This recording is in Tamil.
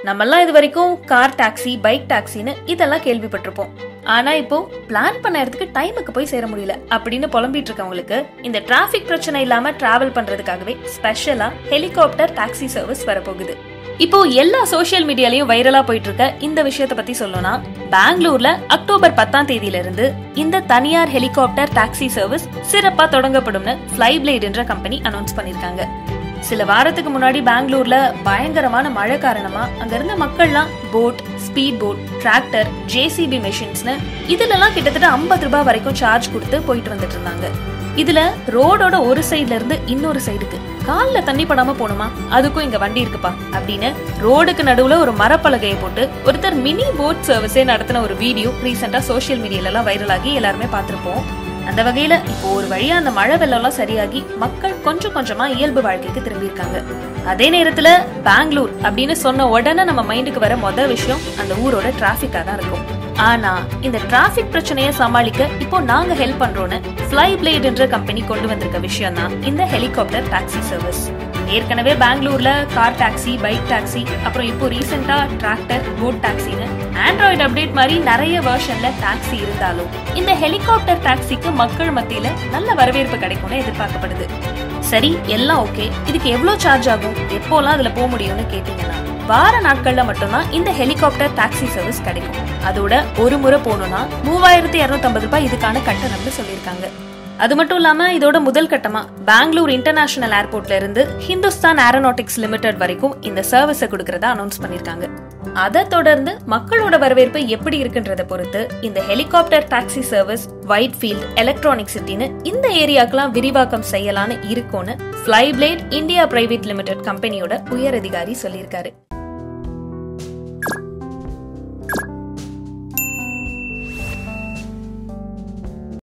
நம்மெல்லாம் இது வரைக்கும் கார் டாக்ஸி பைக் டாக்ஸின்னு இதெல்லாம் கேள்விப்பட்டிருப்போம் ஆனா இப்போ பிளான் பண்ண இடத்துக்கு டைமுக்கு போய் சேர முடியல அப்படின்னு புலம்பிட்டு இருக்கவங்களுக்கு இந்த டிராபிக் பிரச்சனை இல்லாம டிராவல் பண்றதுக்காகவே ஸ்பெஷலா ஹெலிகாப்டர் டாக்ஸி சர்வீஸ் வரப்போகுது இப்போ எல்லா சோஷியல் மீடியாலயும் வைரலா போயிட்டு இருக்க இந்த விஷயத்த பத்தி சொல்லணும்னா பெங்களூர்ல அக்டோபர் பத்தாம் தேதியில இருந்து இந்த தனியார் ஹெலிகாப்டர் டாக்ஸி சர்வீஸ் சிறப்பா தொடங்கப்படும்னு பிளைபிளேட் என்ற கம்பெனி அனௌன்ஸ் பண்ணிருக்காங்க சில வாரத்துக்கு முன்னாடி பெங்களூர்ல பயங்கரமான மழை காரணமா அங்க இருந்த மக்கள்லாம் boat speed boat tractor JCB மெஷின்ஸ்னு இதுலலாம் கிட்டத்தட்ட ஐம்பது ரூபாய் வரைக்கும் சார்ஜ் கொடுத்து போயிட்டு வந்துட்டு இருந்தாங்க இதுல ரோடோட ஒரு சைடுல இருந்து இன்னொரு சைடுக்கு கால்ல தண்ணி படாம போகணுமா அதுக்கும் இங்க வண்டி இருக்குப்பா அப்படின்னு ரோடுக்கு நடுவுல ஒரு மரப்பலகையை போட்டு ஒருத்தர் மினி போட் சர்வீஸே நடத்தின ஒரு வீடியோ ரீசெண்டா சோஷியல் மீடியால எல்லாம் வைரல் ஆகி எல்லாருமே பார்த்திருப்போம் அந்த வகையில இப்போ ஒரு வழியா அந்த மழை வெள்ளம் எல்லாம் சரியாகி மக்கள் கொஞ்சம் கொஞ்சமா இயல்பு வாழ்க்கைக்கு திரும்பி இருக்காங்க அதே நேரத்துல பெங்களூர் அப்படின்னு சொன்ன உடனே நம்ம மைண்டுக்கு வர மொதல் விஷயம் அந்த ஊரோட டிராபிக்கா தான் இருக்கும் ஆனா இந்த டிராபிக் பிரச்சனையை சமாளிக்க இப்போ நாங்க ஹெல்ப் பண்றோம்னு ஃபிளை பிளேட் என்ற கம்பெனி கொண்டு வந்திருக்க விஷயம் தான் இந்த ஹெலிகாப்டர் டாக்ஸி சர்வீஸ் ஏற்கனவே பெங்களூர்ல கார் டாக்ஸி பைக் டாக்ஸி அப்புறம் இப்போ ரீசெண்டா டிராக்டர் போட் டாக்ஸின்னு ஆண்ட்ராய்டு அப்டேட் மாதிரி நிறைய வெர்ஷன்ல டாக்ஸி இருந்தாலும் இந்த ஹெலிகாப்டர் டாக்ஸிக்கு மக்கள் மத்தியில நல்ல வரவேற்பு கிடைக்கும்னு எதிர்பார்க்கப்படுது சரி எல்லாம் ஓகே இதுக்கு எவ்வளவு சார்ஜ் ஆகும் எப்போலாம் அதுல போக முடியும்னு கேட்டீங்கன்னா வார நாட்கள்ல மட்டும்தான் இந்த ஹெலிகாப்டர் டாக்ஸி சர்வீஸ் கிடைக்கும் அதோட ஒரு முறை போகணும்னா மூவாயிரத்தி இருநூத்தி ரூபாய் இதுக்கான கட்டணம்னு சொல்லியிருக்காங்க அது மட்டும் இல்லாம இதோட முதல் கட்டமா பெங்களூர் இன்டர்நேஷனல் ஏர்போர்ட்ல இருந்து ஹிந்துஸ்தான் ஏரோநாட்டிக்ஸ் லிமிடெட் வரைக்கும் இந்த சர்வீஸை கொடுக்கறதா அனௌன்ஸ் பண்ணிருக்காங்க அதை தொடர்ந்து மக்களோட வரவேற்பு எப்படி இருக்குன்றத பொறுத்து இந்த helicopter taxi service Whitefield electronic சிட்டின்னு இந்த ஏரியாக்கெல்லாம் விரிவாக்கம் செய்யலான்னு இருக்கும்னு Fly Blade India Private Limited கம்பெனியோட உயர் அதிகாரி சொல்லியிருக்காரு